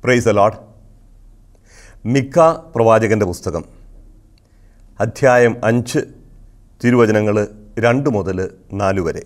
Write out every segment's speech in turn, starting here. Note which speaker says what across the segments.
Speaker 1: price load മിക്ക പ്രവാചകൻ്റെ പുസ്തകം അധ്യായം അഞ്ച് തിരുവചനങ്ങൾ രണ്ട് മുതൽ നാല് വരെ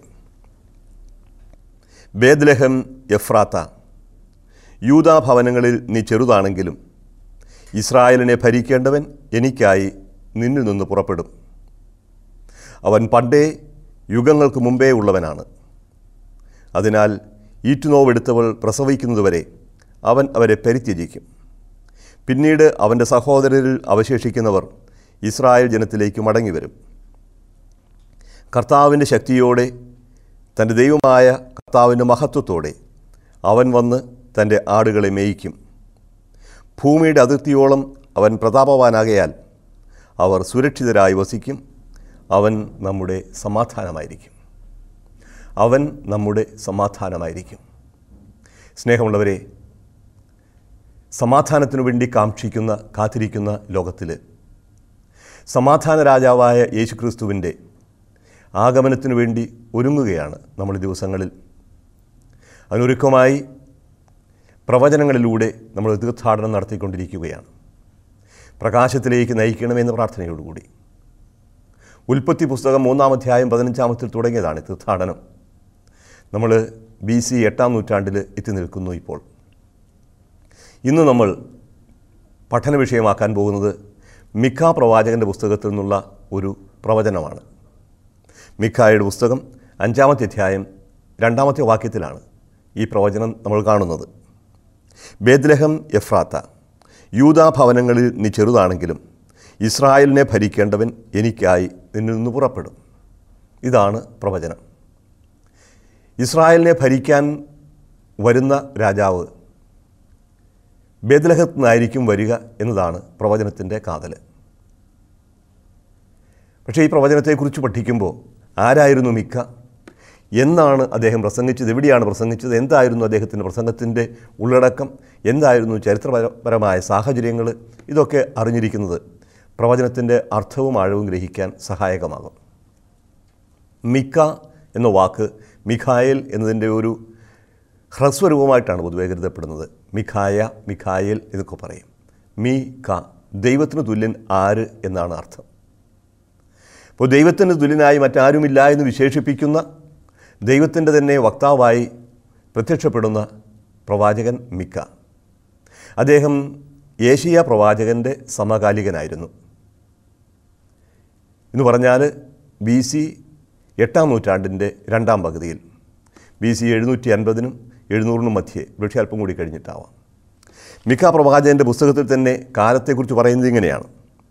Speaker 1: ബേദ്ലഹം എഫ്രാത്ത യൂതാ ഭവനങ്ങളിൽ നീ ചെറുതാണെങ്കിലും ഇസ്രായേലിനെ ഭരിക്കേണ്ടവൻ എനിക്കായി നിന്നിൽ നിന്ന് പുറപ്പെടും അവൻ പണ്ടേ യുഗങ്ങൾക്ക് മുമ്പേ ഉള്ളവനാണ് അതിനാൽ ഈറ്റുനോവെടുത്തവൾ പ്രസവിക്കുന്നതുവരെ അവൻ അവരെ പരിത്യജിക്കും പിന്നീട് അവൻ്റെ സഹോദരരിൽ അവശേഷിക്കുന്നവർ ഇസ്രായേൽ ജനത്തിലേക്ക് മടങ്ങി വരും കർത്താവിൻ്റെ ശക്തിയോടെ തൻ്റെ ദൈവമായ കർത്താവിൻ്റെ മഹത്വത്തോടെ അവൻ വന്ന് തൻ്റെ ആടുകളെ മേയിക്കും ഭൂമിയുടെ അതിർത്തിയോളം അവൻ പ്രതാപവാനാകയാൽ അവർ സുരക്ഷിതരായി വസിക്കും അവൻ നമ്മുടെ സമാധാനമായിരിക്കും അവൻ നമ്മുടെ സമാധാനമായിരിക്കും സ്നേഹമുള്ളവരെ സമാധാനത്തിനു വേണ്ടി കാക്ഷിക്കുന്ന കാത്തിരിക്കുന്ന ലോകത്തിൽ സമാധാന രാജാവായ യേശുക്രിസ്തുവിൻ്റെ ആഗമനത്തിനു വേണ്ടി ഒരുങ്ങുകയാണ് നമ്മൾ ഈ ദിവസങ്ങളിൽ അതിനൊരുക്കമായി പ്രവചനങ്ങളിലൂടെ നമ്മൾ തീർത്ഥാടനം നടത്തിക്കൊണ്ടിരിക്കുകയാണ് പ്രകാശത്തിലേക്ക് നയിക്കണമെന്ന പ്രാർത്ഥനയോടുകൂടി ഉൽപ്പത്തി പുസ്തകം മൂന്നാം അധ്യായം പതിനഞ്ചാമത്തിൽ തുടങ്ങിയതാണ് ഈ തീർത്ഥാടനം നമ്മൾ ബി സി എട്ടാം നൂറ്റാണ്ടിൽ എത്തി നിൽക്കുന്നു ഇപ്പോൾ ഇന്ന് നമ്മൾ പഠന വിഷയമാക്കാൻ പോകുന്നത് മിക്ക പ്രവാചകൻ്റെ പുസ്തകത്തിൽ നിന്നുള്ള ഒരു പ്രവചനമാണ് മിക്കായുടെ പുസ്തകം അഞ്ചാമത്തെ അധ്യായം രണ്ടാമത്തെ വാക്യത്തിലാണ് ഈ പ്രവചനം നമ്മൾ കാണുന്നത് ബേദ്ലഹം എഫ്രാത്ത യൂതാ ഭവനങ്ങളിൽ നീ ചെറുതാണെങ്കിലും ഇസ്രായേലിനെ ഭരിക്കേണ്ടവൻ എനിക്കായി നിന്നിൽ നിന്ന് പുറപ്പെടും ഇതാണ് പ്രവചനം ഇസ്രായേലിനെ ഭരിക്കാൻ വരുന്ന രാജാവ് ബേദ്ലഹത്ത് നിന്നായിരിക്കും വരിക എന്നതാണ് പ്രവചനത്തിൻ്റെ കാതൽ പക്ഷേ ഈ പ്രവചനത്തെക്കുറിച്ച് പഠിക്കുമ്പോൾ ആരായിരുന്നു മിക്ക എന്നാണ് അദ്ദേഹം പ്രസംഗിച്ചത് എവിടെയാണ് പ്രസംഗിച്ചത് എന്തായിരുന്നു അദ്ദേഹത്തിൻ്റെ പ്രസംഗത്തിൻ്റെ ഉള്ളടക്കം എന്തായിരുന്നു ചരിത്രപരമായ സാഹചര്യങ്ങൾ ഇതൊക്കെ അറിഞ്ഞിരിക്കുന്നത് പ്രവചനത്തിൻ്റെ അർത്ഥവും ആഴവും ഗ്രഹിക്കാൻ സഹായകമാകും മിക്ക എന്ന വാക്ക് മിഖായേൽ എന്നതിൻ്റെ ഒരു ഹ്രസ്വരൂപമായിട്ടാണ് പൊതുവെ കരുതപ്പെടുന്നത് മിഖായ മിഖായേൽ എന്നൊക്കെ പറയും മീ ക ദൈവത്തിന് തുല്യൻ ആര് എന്നാണ് അർത്ഥം അപ്പോൾ ദൈവത്തിന് തുല്യനായി മറ്റാരുമില്ല എന്ന് വിശേഷിപ്പിക്കുന്ന ദൈവത്തിൻ്റെ തന്നെ വക്താവായി പ്രത്യക്ഷപ്പെടുന്ന പ്രവാചകൻ മിക്ക അദ്ദേഹം ഏഷ്യ പ്രവാചകൻ്റെ സമകാലികനായിരുന്നു എന്ന് പറഞ്ഞാൽ ബി സി എട്ടാം നൂറ്റാണ്ടിൻ്റെ രണ്ടാം പകുതിയിൽ ബി സി എഴുന്നൂറ്റി അൻപതിനും എഴുന്നൂറിനും മധ്യേ പക്ഷേ അല്പം കൂടി കഴിഞ്ഞിട്ടാവാം മിക്ക പ്രവാചകൻ്റെ പുസ്തകത്തിൽ തന്നെ കാലത്തെക്കുറിച്ച് പറയുന്നത് ഇങ്ങനെയാണ്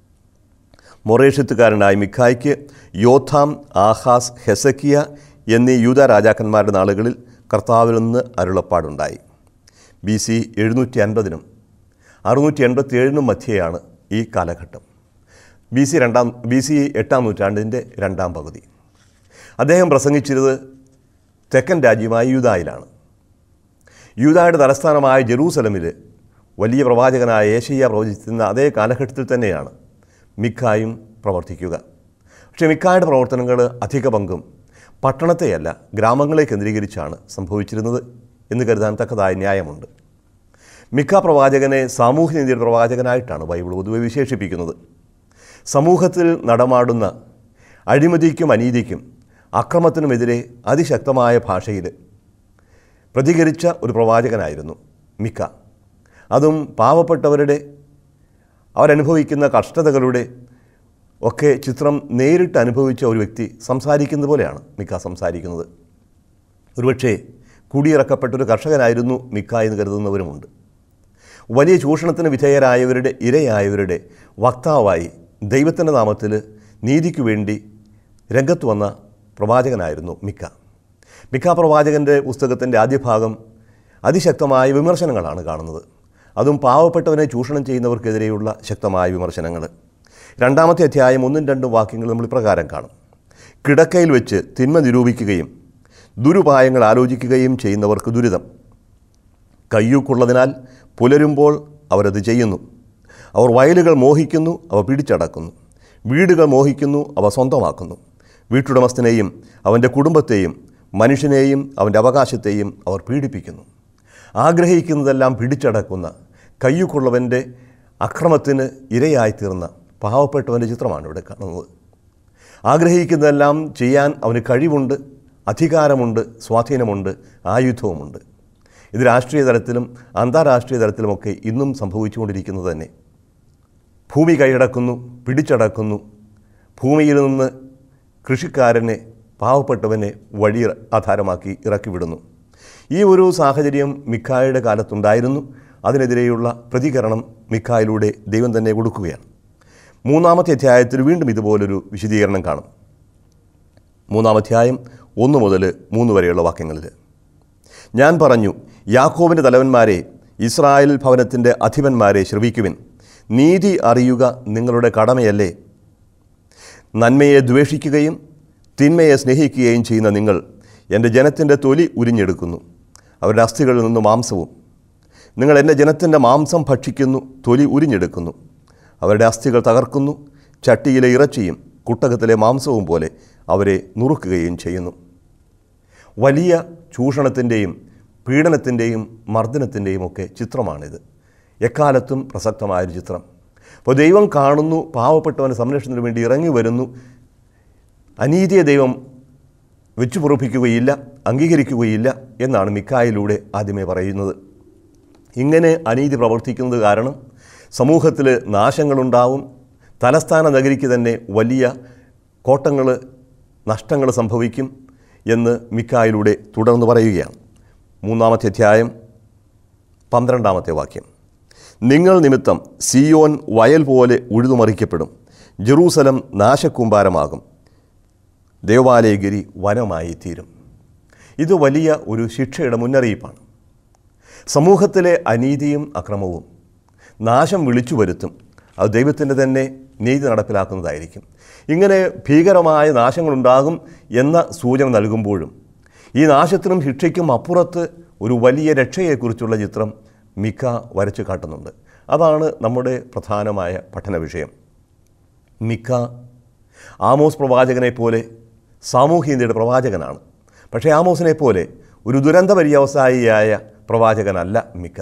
Speaker 1: മൊറേഷ്യത്തുകാരനായ മിഖായ്ക്ക് യോഥാം ആഹാസ് ഹെസക്കിയ എന്നീ യൂത രാജാക്കന്മാരുടെ നാളുകളിൽ കർത്താവിൽ നിന്ന് അരുളപ്പാടുണ്ടായി ബി സി എഴുന്നൂറ്റി അൻപതിനും അറുന്നൂറ്റി എൺപത്തി ഏഴിനും മധ്യയാണ് ഈ കാലഘട്ടം ബി സി രണ്ടാം ബി സി എട്ടാം നൂറ്റാണ്ടിൻ്റെ രണ്ടാം പകുതി അദ്ദേഹം പ്രസംഗിച്ചിരുന്നത് തെക്കൻ രാജ്യമായ യൂതായിലാണ് യൂതായുടെ തലസ്ഥാനമായ ജെറൂസലമിൽ വലിയ പ്രവാചകനായ ഏഷ്യ പ്രവചിക്കുന്ന അതേ കാലഘട്ടത്തിൽ തന്നെയാണ് മിക്കായും പ്രവർത്തിക്കുക പക്ഷേ മിക്കായുടെ പ്രവർത്തനങ്ങൾ അധിക പങ്കും പട്ടണത്തെയല്ല ഗ്രാമങ്ങളെ കേന്ദ്രീകരിച്ചാണ് സംഭവിച്ചിരുന്നത് എന്ന് കരുതാൻ തക്കതായ ന്യായമുണ്ട് മിക്ക പ്രവാചകനെ സാമൂഹ്യനീതിയുടെ പ്രവാചകനായിട്ടാണ് ബൈബിൾ പൊതുവെ വിശേഷിപ്പിക്കുന്നത് സമൂഹത്തിൽ നടമാടുന്ന അഴിമതിക്കും അനീതിക്കും അക്രമത്തിനുമെതിരെ അതിശക്തമായ ഭാഷയിൽ പ്രതികരിച്ച ഒരു പ്രവാചകനായിരുന്നു മിക്ക അതും പാവപ്പെട്ടവരുടെ അവരനുഭവിക്കുന്ന കഷ്ടതകളുടെ ഒക്കെ ചിത്രം നേരിട്ട് അനുഭവിച്ച ഒരു വ്യക്തി സംസാരിക്കുന്നത് പോലെയാണ് മിക്ക സംസാരിക്കുന്നത് ഒരുപക്ഷേ കുടിയിറക്കപ്പെട്ടൊരു കർഷകനായിരുന്നു മിക്ക എന്ന് കരുതുന്നവരുമുണ്ട് വലിയ ചൂഷണത്തിന് വിധേയരായവരുടെ ഇരയായവരുടെ വക്താവായി ദൈവത്തിൻ്റെ നാമത്തിൽ നീതിക്കു വേണ്ടി രംഗത്ത് വന്ന പ്രവാചകനായിരുന്നു മിക്ക മിക്ക പ്രവാചകൻ്റെ പുസ്തകത്തിൻ്റെ ആദ്യ ഭാഗം അതിശക്തമായ വിമർശനങ്ങളാണ് കാണുന്നത് അതും പാവപ്പെട്ടവനെ ചൂഷണം ചെയ്യുന്നവർക്കെതിരെയുള്ള ശക്തമായ വിമർശനങ്ങൾ രണ്ടാമത്തെ അധ്യായം ഒന്നും രണ്ടും വാക്യങ്ങൾ നമ്മൾ ഇപ്രകാരം കാണും കിടക്കയിൽ വെച്ച് തിന്മ നിരൂപിക്കുകയും ദുരുപായങ്ങൾ ആലോചിക്കുകയും ചെയ്യുന്നവർക്ക് ദുരിതം കയ്യൂക്കുള്ളതിനാൽ പുലരുമ്പോൾ അവരത് ചെയ്യുന്നു അവർ വയലുകൾ മോഹിക്കുന്നു അവ പിടിച്ചടക്കുന്നു വീടുകൾ മോഹിക്കുന്നു അവ സ്വന്തമാക്കുന്നു വീട്ടുടമസ്ഥനെയും അവൻ്റെ കുടുംബത്തെയും മനുഷ്യനെയും അവൻ്റെ അവകാശത്തെയും അവർ പീഡിപ്പിക്കുന്നു ആഗ്രഹിക്കുന്നതെല്ലാം പിടിച്ചടക്കുന്ന കയ്യുക്കുള്ളവൻ്റെ അക്രമത്തിന് ഇരയായിത്തീർന്ന പാവപ്പെട്ടവൻ്റെ ചിത്രമാണ് ഇവിടെ കാണുന്നത് ആഗ്രഹിക്കുന്നതെല്ലാം ചെയ്യാൻ അവന് കഴിവുണ്ട് അധികാരമുണ്ട് സ്വാധീനമുണ്ട് ആയുധവുമുണ്ട് ഇത് രാഷ്ട്രീയ തലത്തിലും അന്താരാഷ്ട്രീയ തലത്തിലുമൊക്കെ ഇന്നും സംഭവിച്ചുകൊണ്ടിരിക്കുന്നത് തന്നെ ഭൂമി കൈയടക്കുന്നു പിടിച്ചടക്കുന്നു ഭൂമിയിൽ നിന്ന് കൃഷിക്കാരനെ പാവപ്പെട്ടവനെ വഴി ആധാരമാക്കി ഇറക്കി വിടുന്നു ഈ ഒരു സാഹചര്യം മിക്കായുടെ കാലത്തുണ്ടായിരുന്നു അതിനെതിരെയുള്ള പ്രതികരണം മിക്കായിലൂടെ ദൈവം തന്നെ കൊടുക്കുകയാണ് മൂന്നാമത്തെ അധ്യായത്തിൽ വീണ്ടും ഇതുപോലൊരു വിശദീകരണം കാണും മൂന്നാമധ്യായം ഒന്ന് മുതൽ മൂന്ന് വരെയുള്ള വാക്യങ്ങളിൽ ഞാൻ പറഞ്ഞു യാക്കോബിൻ്റെ തലവന്മാരെ ഇസ്രായേൽ ഭവനത്തിൻ്റെ അധിപന്മാരെ ശ്രവിക്കുവിൻ നീതി അറിയുക നിങ്ങളുടെ കടമയല്ലേ നന്മയെ ദ്വേഷിക്കുകയും തിന്മയെ സ്നേഹിക്കുകയും ചെയ്യുന്ന നിങ്ങൾ എൻ്റെ ജനത്തിൻ്റെ തൊലി ഉരിഞ്ഞെടുക്കുന്നു അവരുടെ അസ്ഥികളിൽ നിന്ന് മാംസവും നിങ്ങൾ എൻ്റെ ജനത്തിൻ്റെ മാംസം ഭക്ഷിക്കുന്നു തൊലി ഉരിഞ്ഞെടുക്കുന്നു അവരുടെ അസ്ഥികൾ തകർക്കുന്നു ചട്ടിയിലെ ഇറച്ചിയും കുട്ടകത്തിലെ മാംസവും പോലെ അവരെ നുറുക്കുകയും ചെയ്യുന്നു വലിയ ചൂഷണത്തിൻ്റെയും പീഡനത്തിൻ്റെയും മർദ്ദനത്തിൻ്റെയും ഒക്കെ ചിത്രമാണിത് എക്കാലത്തും പ്രസക്തമായൊരു ചിത്രം അപ്പോൾ ദൈവം കാണുന്നു പാവപ്പെട്ടവന് സംരക്ഷണത്തിന് വേണ്ടി ഇറങ്ങി വരുന്നു അനീതിയെ ദൈവം വെച്ചു പൊറുപ്പിക്കുകയില്ല അംഗീകരിക്കുകയില്ല എന്നാണ് മിക്കായിലൂടെ ആദ്യമേ പറയുന്നത് ഇങ്ങനെ അനീതി പ്രവർത്തിക്കുന്നത് കാരണം സമൂഹത്തിൽ നാശങ്ങളുണ്ടാവും തലസ്ഥാന നഗരിക്ക് തന്നെ വലിയ കോട്ടങ്ങൾ നഷ്ടങ്ങൾ സംഭവിക്കും എന്ന് മിക്കായിലൂടെ തുടർന്ന് പറയുകയാണ് മൂന്നാമത്തെ അധ്യായം പന്ത്രണ്ടാമത്തെ വാക്യം നിങ്ങൾ നിമിത്തം സിയോൻ വയൽ പോലെ ഉഴുതുമറിക്കപ്പെടും ജെറൂസലം നാശക്കൂമ്പാരമാകും ദേവാലയഗിരി വനമായി തീരും ഇത് വലിയ ഒരു ശിക്ഷയുടെ മുന്നറിയിപ്പാണ് സമൂഹത്തിലെ അനീതിയും അക്രമവും നാശം വിളിച്ചു വരുത്തും അത് ദൈവത്തിൻ്റെ തന്നെ നീതി നടപ്പിലാക്കുന്നതായിരിക്കും ഇങ്ങനെ ഭീകരമായ നാശങ്ങളുണ്ടാകും എന്ന സൂചന നൽകുമ്പോഴും ഈ നാശത്തിനും ശിക്ഷയ്ക്കും അപ്പുറത്ത് ഒരു വലിയ രക്ഷയെക്കുറിച്ചുള്ള ചിത്രം മിക്ക വരച്ചു കാട്ടുന്നുണ്ട് അതാണ് നമ്മുടെ പ്രധാനമായ പഠന വിഷയം മിക്ക ആമോസ് പ്രവാചകനെ പോലെ സാമൂഹ്യതയുടെ പ്രവാചകനാണ് പക്ഷേ ആമോസിനെ പോലെ ഒരു ദുരന്ത പര്യവസായിയായ പ്രവാചകനല്ല മിക്ക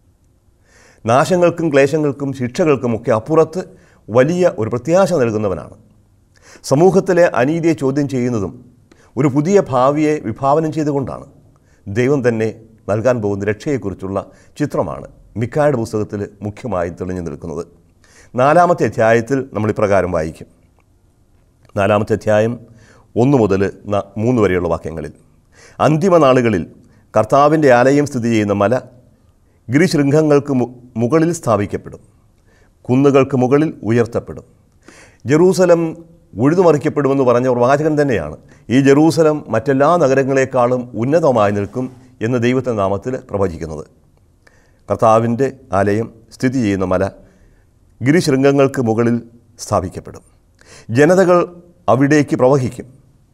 Speaker 1: നാശങ്ങൾക്കും ക്ലേശങ്ങൾക്കും ശിക്ഷകൾക്കുമൊക്കെ അപ്പുറത്ത് വലിയ ഒരു പ്രത്യാശ നൽകുന്നവനാണ് സമൂഹത്തിലെ അനീതിയെ ചോദ്യം ചെയ്യുന്നതും ഒരു പുതിയ ഭാവിയെ വിഭാവനം ചെയ്തുകൊണ്ടാണ് ദൈവം തന്നെ നൽകാൻ പോകുന്ന രക്ഷയെക്കുറിച്ചുള്ള ചിത്രമാണ് മിക്കായുടെ പുസ്തകത്തിൽ മുഖ്യമായും തെളിഞ്ഞു നിൽക്കുന്നത് നാലാമത്തെ അധ്യായത്തിൽ നമ്മൾ ഇപ്രകാരം വായിക്കും നാലാമത്തെ അധ്യായം ഒന്ന് മുതൽ ന- മൂന്ന് വരെയുള്ള വാക്യങ്ങളിൽ അന്തിമ നാളുകളിൽ കർത്താവിൻ്റെ ആലയം സ്ഥിതി ചെയ്യുന്ന മല ഗിരിശൃംഖങ്ങൾക്ക് മു- മുകളിൽ സ്ഥാപിക്കപ്പെടും കുന്നുകൾക്ക് മുകളിൽ ഉയർത്തപ്പെടും ജെറൂസലം ഉഴുതുമറിക്കപ്പെടുമെന്ന് പറഞ്ഞ പ്രവാചകൻ തന്നെയാണ് ഈ ജെറൂസലം മറ്റെല്ലാ നഗരങ്ങളെക്കാളും ഉന്നതമായി നിൽക്കും എന്ന് ദൈവത്തിൻ്റെ നാമത്തിൽ പ്രവചിക്കുന്നത് കർത്താവിൻ്റെ ആലയം സ്ഥിതി ചെയ്യുന്ന മല ഗിരിശൃംഗങ്ങൾക്ക് മുകളിൽ സ്ഥാപിക്കപ്പെടും ജനതകൾ അവിടേക്ക് പ്രവഹിക്കും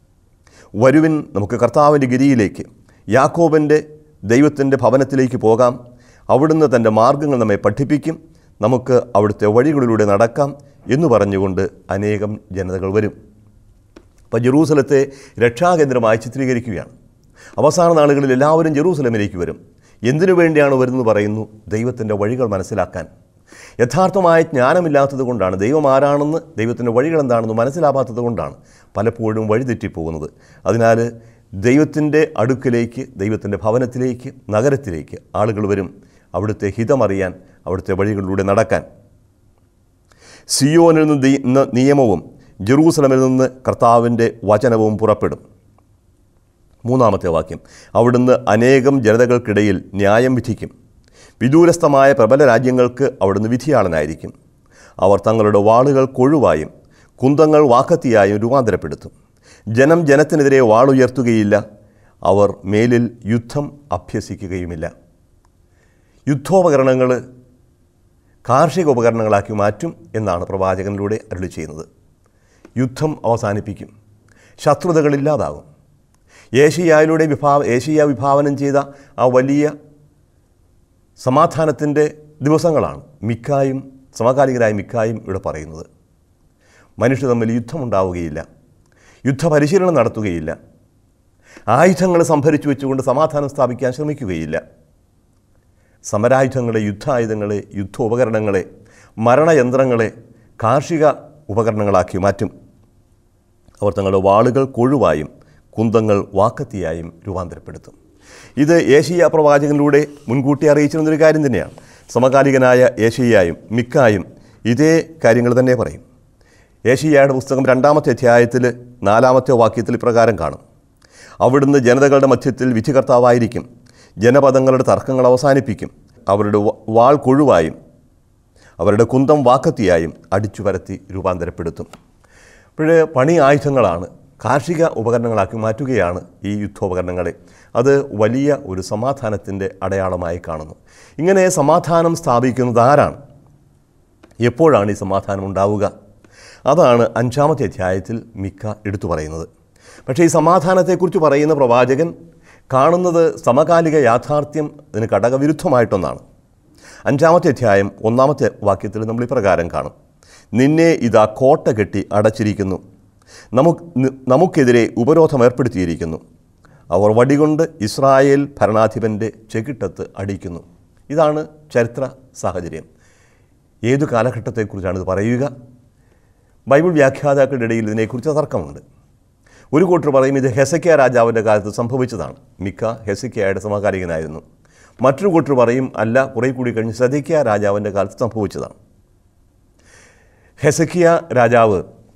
Speaker 1: വരുവിൻ നമുക്ക് കർത്താവിൻ്റെ ഗിരിയിലേക്ക് യാക്കോബൻ്റെ ദൈവത്തിൻ്റെ ഭവനത്തിലേക്ക് പോകാം അവിടുന്ന് തൻ്റെ മാർഗങ്ങൾ നമ്മെ പഠിപ്പിക്കും നമുക്ക് അവിടുത്തെ വഴികളിലൂടെ നടക്കാം എന്ന് പറഞ്ഞുകൊണ്ട് അനേകം ജനതകൾ വരും അപ്പോൾ ജെറൂസലത്തെ രക്ഷാകേന്ദ്രമായി ചിത്രീകരിക്കുകയാണ് അവസാന നാളുകളിൽ എല്ലാവരും ജെറൂസലമിലേക്ക് വരും എന്തിനു വേണ്ടിയാണ് വരുന്നത് പറയുന്നു ദൈവത്തിൻ്റെ വഴികൾ മനസ്സിലാക്കാൻ യഥാർത്ഥമായ ജ്ഞാനമില്ലാത്തത് കൊണ്ടാണ് ദൈവം ആരാണെന്ന് ദൈവത്തിൻ്റെ വഴികൾ എന്താണെന്ന് മനസ്സിലാവാത്തത് കൊണ്ടാണ് പലപ്പോഴും വഴിതെറ്റിപ്പോകുന്നത് അതിനാൽ ദൈവത്തിൻ്റെ അടുക്കിലേക്ക് ദൈവത്തിൻ്റെ ഭവനത്തിലേക്ക് നഗരത്തിലേക്ക് ആളുകൾ വരും അവിടുത്തെ ഹിതമറിയാൻ അവിടുത്തെ വഴികളിലൂടെ നടക്കാൻ സിയോനിൽ നിന്ന് ദി- നിന്ന് നിയമവും ജെറൂസലമിൽ നിന്ന് കർത്താവിൻ്റെ വചനവും പുറപ്പെടും മൂന്നാമത്തെ വാക്യം അവിടുന്ന് അനേകം ജനതകൾക്കിടയിൽ ന്യായം വിധിക്കും വിദൂരസ്ഥമായ പ്രബല രാജ്യങ്ങൾക്ക് അവിടുന്ന് വിധിയാളനായിരിക്കും അവർ തങ്ങളുടെ വാളുകൾ കൊഴുവായും കുന്തങ്ങൾ വാക്കത്തിയായും രൂപാന്തരപ്പെടുത്തും ജനം ജനത്തിനെതിരെ വാളുയർത്തുകയില്ല അവർ മേലിൽ യുദ്ധം അഭ്യസിക്കുകയുമില്ല യുദ്ധോപകരണങ്ങൾ കാർഷിക ഉപകരണങ്ങളാക്കി മാറ്റും എന്നാണ് പ്രവാചകനിലൂടെ അരുളി ചെയ്യുന്നത് യുദ്ധം അവസാനിപ്പിക്കും ശത്രുതകളില്ലാതാകും ഏഷ്യായിലൂടെ വിഭാവ ഏഷ്യ വിഭാവനം ചെയ്ത ആ വലിയ സമാധാനത്തിൻ്റെ ദിവസങ്ങളാണ് മിക്കായും സമകാലികരായ മിക്കായും ഇവിടെ പറയുന്നത് മനുഷ്യർ തമ്മിൽ യുദ്ധമുണ്ടാവുകയില്ല യുദ്ധപരിശീലനം നടത്തുകയില്ല ആയുധങ്ങൾ സംഭരിച്ചു വെച്ചുകൊണ്ട് സമാധാനം സ്ഥാപിക്കാൻ ശ്രമിക്കുകയില്ല സമരായുധങ്ങളെ യുദ്ധായുധങ്ങളെ യുദ്ധോപകരണങ്ങളെ മരണയന്ത്രങ്ങളെ കാർഷിക ഉപകരണങ്ങളാക്കി മാറ്റും അവർ തങ്ങളുടെ വാളുകൾ കൊഴുവായും കുന്തങ്ങൾ വാക്കത്തിയായും രൂപാന്തരപ്പെടുത്തും ഇത് ഏഷ്യ പ്രവാചകനിലൂടെ മുൻകൂട്ടി അറിയിച്ചിരുന്നൊരു കാര്യം തന്നെയാണ് സമകാലികനായ ഏഷ്യയായും മിക്കായും ഇതേ കാര്യങ്ങൾ തന്നെ പറയും ഏഷ്യയുടെ പുസ്തകം രണ്ടാമത്തെ അധ്യായത്തിൽ നാലാമത്തെ വാക്യത്തിൽ ഇപ്രകാരം കാണും അവിടുന്ന് ജനതകളുടെ മധ്യത്തിൽ വിധികർത്താവായിരിക്കും ജനപദങ്ങളുടെ തർക്കങ്ങൾ അവസാനിപ്പിക്കും അവരുടെ വ- വാൾ കൊഴുവായും അവരുടെ കുന്തം വാക്കത്തിയായും അടിച്ചു പരത്തി രൂപാന്തരപ്പെടുത്തും ഇപ്പോഴേ പണി ആയുധങ്ങളാണ് കാർഷിക ഉപകരണങ്ങളാക്കി മാറ്റുകയാണ് ഈ യുദ്ധോപകരണങ്ങളെ അത് വലിയ ഒരു സമാധാനത്തിൻ്റെ അടയാളമായി കാണുന്നു ഇങ്ങനെ സമാധാനം സ്ഥാപിക്കുന്നത് ആരാണ് എപ്പോഴാണ് ഈ സമാധാനം ഉണ്ടാവുക അതാണ് അഞ്ചാമത്തെ അധ്യായത്തിൽ മിക്ക എടുത്തു പറയുന്നത് പക്ഷേ ഈ സമാധാനത്തെക്കുറിച്ച് പറയുന്ന പ്രവാചകൻ കാണുന്നത് സമകാലിക യാഥാർത്ഥ്യം ഇതിന് ഘടകവിരുദ്ധമായിട്ടൊന്നാണ് അഞ്ചാമത്തെ അധ്യായം ഒന്നാമത്തെ വാക്യത്തിൽ നമ്മൾ ഇപ്രകാരം കാണും നിന്നെ ഇതാ കോട്ട കെട്ടി അടച്ചിരിക്കുന്നു നമുക്ക് നി- നമുക്കെതിരെ ഉപരോധം ഏർപ്പെടുത്തിയിരിക്കുന്നു അവർ വടികൊണ്ട് ഇസ്രായേൽ ഭരണാധിപൻ്റെ ചെകിട്ടത്ത് അടിക്കുന്നു ഇതാണ് ചരിത്ര സാഹചര്യം ഏതു കാലഘട്ടത്തെക്കുറിച്ചാണ് ഇത് പറയുക ബൈബിൾ വ്യാഖ്യാതാക്കളുടെ ഇടയിൽ ഇതിനെക്കുറിച്ച് തർക്കമുണ്ട് ഒരു കൂട്ടർ പറയും ഇത് ഹെസക്കിയ രാജാവിൻ്റെ കാലത്ത് സംഭവിച്ചതാണ് മിക്ക ഹെസക്കിയയുടെ സമകാലികനായിരുന്നു മറ്റൊരു കൂട്ടർ പറയും അല്ല കുറേ കൂടി കഴിഞ്ഞ് സദിക്കിയ രാജാവിൻ്റെ കാലത്ത് സംഭവിച്ചതാണ് ഹെസക്കിയ രാജാവ്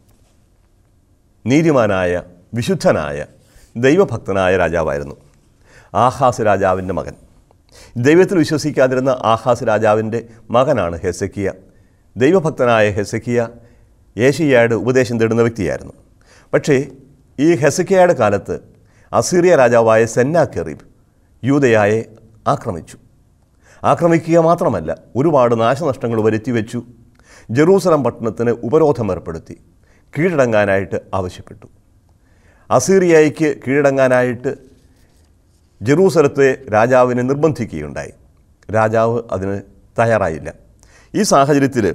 Speaker 1: നീതിമാനായ വിശുദ്ധനായ ദൈവഭക്തനായ രാജാവായിരുന്നു ആഹാസ് രാജാവിൻ്റെ മകൻ ദൈവത്തിൽ വിശ്വസിക്കാതിരുന്ന ആഹാസ് രാജാവിൻ്റെ മകനാണ് ഹെസക്കിയ ദൈവഭക്തനായ ഹെസക്കിയ ഏഷ്യയുടെ ഉപദേശം തേടുന്ന വ്യക്തിയായിരുന്നു പക്ഷേ ഈ ഹെസക്കിയയുടെ കാലത്ത് അസീറിയ രാജാവായ സെന്നാക്കെറീബ് യൂതയായെ ആക്രമിച്ചു ആക്രമിക്കുക മാത്രമല്ല ഒരുപാട് നാശനഷ്ടങ്ങൾ വരുത്തി വെച്ചു ജെറൂസലം പട്ടണത്തിന് ഉപരോധം ഏർപ്പെടുത്തി കീഴടങ്ങാനായിട്ട് ആവശ്യപ്പെട്ടു അസീറിയയ്ക്ക് കീഴടങ്ങാനായിട്ട് ജെറൂസലത്തെ രാജാവിനെ നിർബന്ധിക്കുകയുണ്ടായി രാജാവ് അതിന് തയ്യാറായില്ല ഈ സാഹചര്യത്തിൽ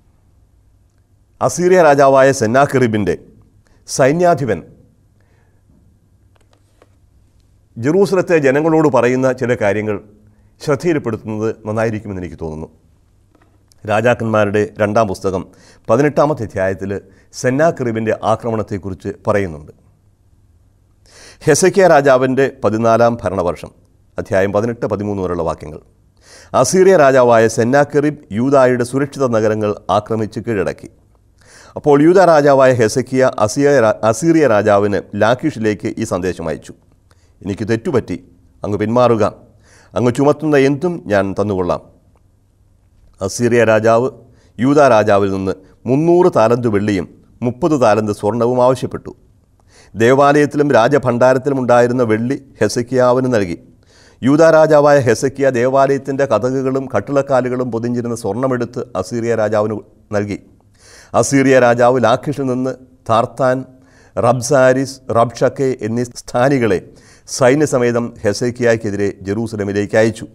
Speaker 1: അസീറിയ രാജാവായ സെന്നാക്കെറിബിൻ്റെ സൈന്യാധിപൻ ജെറൂസലത്തെ ജനങ്ങളോട് പറയുന്ന ചില കാര്യങ്ങൾ ശ്രദ്ധയിൽപ്പെടുത്തുന്നത് നന്നായിരിക്കുമെന്ന് എനിക്ക് തോന്നുന്നു രാജാക്കന്മാരുടെ രണ്ടാം പുസ്തകം പതിനെട്ടാമത്തെ അധ്യായത്തിൽ സെന്നാക്രിബിൻ്റെ ആക്രമണത്തെക്കുറിച്ച് പറയുന്നുണ്ട് ഹെസക്കിയ രാജാവിൻ്റെ പതിനാലാം ഭരണവർഷം അധ്യായം പതിനെട്ട് പതിമൂന്ന് വരെയുള്ള വാക്യങ്ങൾ അസീറിയ രാജാവായ സെന്നാക്കെറിബ് യൂതായുടെ സുരക്ഷിത നഗരങ്ങൾ ആക്രമിച്ച് കീഴടക്കി അപ്പോൾ യൂത രാജാവായ ഹെസക്കിയ അസീയ അസീറിയ രാജാവിന് ലാഖീഷിലേക്ക് ഈ സന്ദേശം അയച്ചു എനിക്ക് തെറ്റുപറ്റി അങ്ങ് പിന്മാറുക അങ്ങ് ചുമത്തുന്ന എന്തും ഞാൻ തന്നുകൊള്ളാം അസീറിയ രാജാവ് യൂത രാജാവിൽ നിന്ന് മുന്നൂറ് താലന്ത് വെള്ളിയും മുപ്പത് താലന്ത് സ്വർണവും ആവശ്യപ്പെട്ടു ദേവാലയത്തിലും രാജഭണ്ഡാരത്തിലും ഉണ്ടായിരുന്ന വെള്ളി ഹെസക്കിയാവിന് നൽകി യൂത രാജാവായ ഹെസക്കിയ ദേവാലയത്തിൻ്റെ കഥകുകളും കട്ടിളക്കാലുകളും പൊതിഞ്ഞിരുന്ന സ്വർണമെടുത്ത് അസീറിയ രാജാവിന് നൽകി അസീറിയ രാജാവ് ലാഖിഷിൽ നിന്ന് താർത്താൻ റബ്സാരിസ് റബ്ഷക്കെ എന്നീ സ്ഥാനികളെ സൈന്യസമേതം ഹെസക്കിയക്കെതിരെ ജെറൂസലമിലേക്ക് അയച്ചു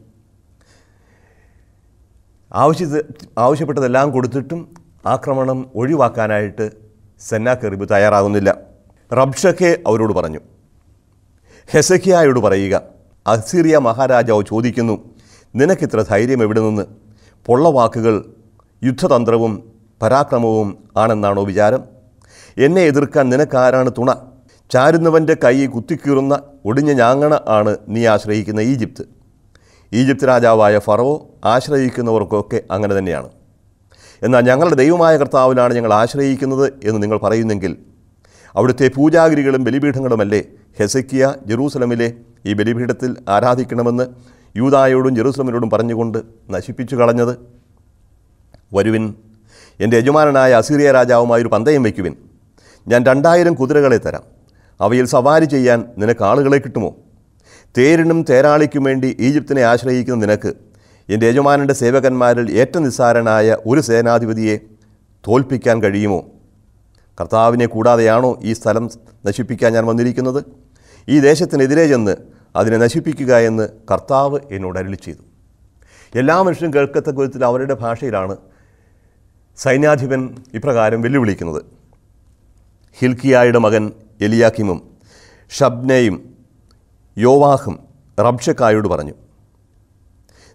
Speaker 1: ആവശ്യ ആവശ്യപ്പെട്ടതെല്ലാം കൊടുത്തിട്ടും ആക്രമണം ഒഴിവാക്കാനായിട്ട് സെന്നാക്കെറിബ് തയ്യാറാകുന്നില്ല റബ്ഷക്കെ അവരോട് പറഞ്ഞു ഹെസക്കിയായോട് പറയുക അസീറിയ മഹാരാജാവ് ചോദിക്കുന്നു നിനക്കിത്ര ധൈര്യം എവിടെ നിന്ന് പൊള്ളവാക്കുകൾ യുദ്ധതന്ത്രവും പരാക്രമവും ആണെന്നാണോ വിചാരം എന്നെ എതിർക്കാൻ നിനക്കാരാണ് തുണ ചാരുന്നവൻ്റെ കൈ കുത്തിക്കീറുന്ന ഒടിഞ്ഞ ഞാങ്ങണ ആണ് നീ ആശ്രയിക്കുന്ന ഈജിപ്ത് ഈജിപ്ത് രാജാവായ ഫറവോ ആശ്രയിക്കുന്നവർക്കൊക്കെ അങ്ങനെ തന്നെയാണ് എന്നാൽ ഞങ്ങളുടെ ദൈവമായ കർത്താവിലാണ് ഞങ്ങൾ ആശ്രയിക്കുന്നത് എന്ന് നിങ്ങൾ പറയുന്നെങ്കിൽ അവിടുത്തെ പൂജാഗിരികളും ബലിപീഠങ്ങളുമല്ലേ ഹെസക്കിയ ജെറൂസലമിലെ ഈ ബലിപീഠത്തിൽ ആരാധിക്കണമെന്ന് യൂതായോടും ജെറൂസലമിനോടും പറഞ്ഞുകൊണ്ട് നശിപ്പിച്ചു കളഞ്ഞത് വരുവിൻ എൻ്റെ യജമാനനായ അസീറിയ രാജാവുമായി ഒരു പന്തയം വയ്ക്കുവിൻ ഞാൻ രണ്ടായിരം കുതിരകളെ തരാം അവയിൽ സവാരി ചെയ്യാൻ നിനക്ക് ആളുകളെ കിട്ടുമോ തേരിനും തേരാളിക്കും വേണ്ടി ഈജിപ്തിനെ ആശ്രയിക്കുന്ന നിനക്ക് എൻ്റെ യജമാനൻ്റെ സേവകന്മാരിൽ ഏറ്റവും നിസ്സാരനായ ഒരു സേനാധിപതിയെ തോൽപ്പിക്കാൻ കഴിയുമോ കർത്താവിനെ കൂടാതെയാണോ ഈ സ്ഥലം നശിപ്പിക്കാൻ ഞാൻ വന്നിരിക്കുന്നത് ഈ ദേശത്തിനെതിരെ ചെന്ന് അതിനെ നശിപ്പിക്കുക എന്ന് കർത്താവ് എന്നോട് അരുളി ചെയ്തു എല്ലാ മനുഷ്യരും കേൾക്കത്തക്ക വിധത്തിൽ അവരുടെ ഭാഷയിലാണ് സൈന്യാധിപൻ ഇപ്രകാരം വെല്ലുവിളിക്കുന്നത് ഹിൽക്കിയായുടെ മകൻ എലിയാക്കിമും ഷബ്നയും യോവാഹും റബ്ഷക്കായോട് പറഞ്ഞു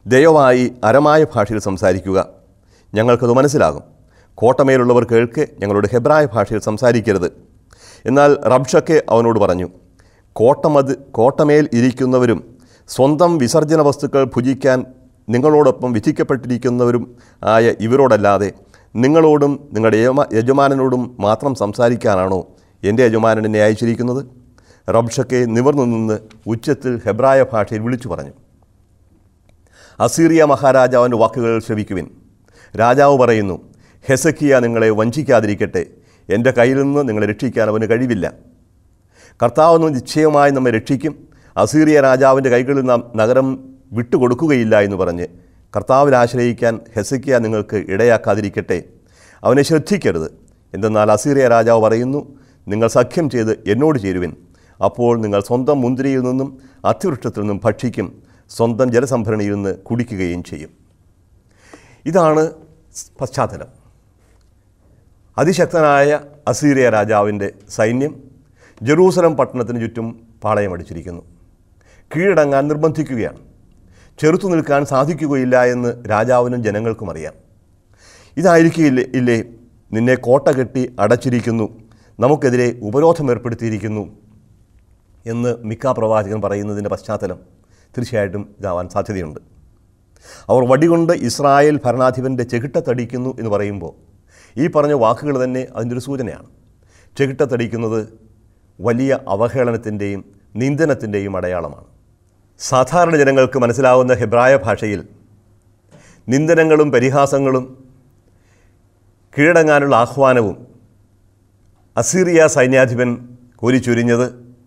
Speaker 1: ദയവായി അരമായ ഭാഷയിൽ സംസാരിക്കുക ഞങ്ങൾക്കത് മനസ്സിലാകും കോട്ടമേലുള്ളവർ കേൾക്കെ ഞങ്ങളോട് ഹെബ്രായ ഭാഷയിൽ സംസാരിക്കരുത് എന്നാൽ റബ്ഷക്കെ അവനോട് പറഞ്ഞു കോട്ടമത് കോട്ടമേൽ ഇരിക്കുന്നവരും സ്വന്തം വിസർജന വസ്തുക്കൾ ഭുജിക്കാൻ നിങ്ങളോടൊപ്പം വിധിക്കപ്പെട്ടിരിക്കുന്നവരും ആയ ഇവരോടല്ലാതെ നിങ്ങളോടും നിങ്ങളുടെ യജമാ യജമാനനോടും മാത്രം സംസാരിക്കാനാണോ എൻ്റെ യജമാനൻ എന്നെ അയച്ചിരിക്കുന്നത് റബ്ഷക്കെ നിവർന്നു നിന്ന് ഉച്ചത്തിൽ ഹെബ്രായ ഭാഷയിൽ വിളിച്ചു പറഞ്ഞു അസീറിയ മഹാരാജാവിൻ്റെ വാക്കുകൾ ശ്രവിക്കുവിൻ രാജാവ് പറയുന്നു ഹെസക്കിയ നിങ്ങളെ വഞ്ചിക്കാതിരിക്കട്ടെ എൻ്റെ കയ്യിൽ നിന്ന് നിങ്ങളെ രക്ഷിക്കാൻ അവന് കഴിവില്ല കർത്താവ് നിശ്ചയമായി നമ്മെ രക്ഷിക്കും അസീറിയ രാജാവിൻ്റെ കൈകളിൽ നാം നഗരം വിട്ടുകൊടുക്കുകയില്ല എന്ന് പറഞ്ഞ് കർത്താവിൽ ആശ്രയിക്കാൻ ഹെസക്കിയ നിങ്ങൾക്ക് ഇടയാക്കാതിരിക്കട്ടെ അവനെ ശ്രദ്ധിക്കരുത് എന്തെന്നാൽ അസീറിയ രാജാവ് പറയുന്നു നിങ്ങൾ സഖ്യം ചെയ്ത് എന്നോട് ചേരുവിൻ അപ്പോൾ നിങ്ങൾ സ്വന്തം മുന്തിരിയിൽ നിന്നും അത്തിവൃക്ഷത്തിൽ നിന്നും ഭക്ഷിക്കും സ്വന്തം ജലസംഭരണിയിൽ നിന്ന് കുടിക്കുകയും ചെയ്യും ഇതാണ് പശ്ചാത്തലം അതിശക്തനായ അസീറിയ രാജാവിൻ്റെ സൈന്യം ജെറൂസലം പട്ടണത്തിന് ചുറ്റും പാളയമടിച്ചിരിക്കുന്നു കീഴടങ്ങാൻ നിർബന്ധിക്കുകയാണ് ചെറുത്തു നിൽക്കാൻ സാധിക്കുകയില്ല എന്ന് രാജാവിനും ജനങ്ങൾക്കും അറിയാം ഇതായിരിക്കില്ലേ ഇല്ലേ നിന്നെ കോട്ട കെട്ടി അടച്ചിരിക്കുന്നു നമുക്കെതിരെ ഉപരോധം ഏർപ്പെടുത്തിയിരിക്കുന്നു എന്ന് മിക്ക പ്രവാചകൻ പറയുന്നതിൻ്റെ പശ്ചാത്തലം തീർച്ചയായിട്ടും ഇതാവാൻ സാധ്യതയുണ്ട് അവർ വടികൊണ്ട് ഇസ്രായേൽ ഭരണാധിപൻ്റെ ചെകിട്ടത്തടിക്കുന്നു എന്ന് പറയുമ്പോൾ ഈ പറഞ്ഞ വാക്കുകൾ തന്നെ അതിൻ്റെ ഒരു സൂചനയാണ് ചെകിട്ടത്തടിക്കുന്നത് വലിയ അവഹേളനത്തിൻ്റെയും നിന്ദനത്തിൻ്റെയും അടയാളമാണ് സാധാരണ ജനങ്ങൾക്ക് മനസ്സിലാവുന്ന ഹെബ്രായ ഭാഷയിൽ നിന്ദനങ്ങളും പരിഹാസങ്ങളും കീഴടങ്ങാനുള്ള ആഹ്വാനവും അസീറിയ സൈന്യാധിപൻ കോരിച്ചൊരിഞ്ഞത്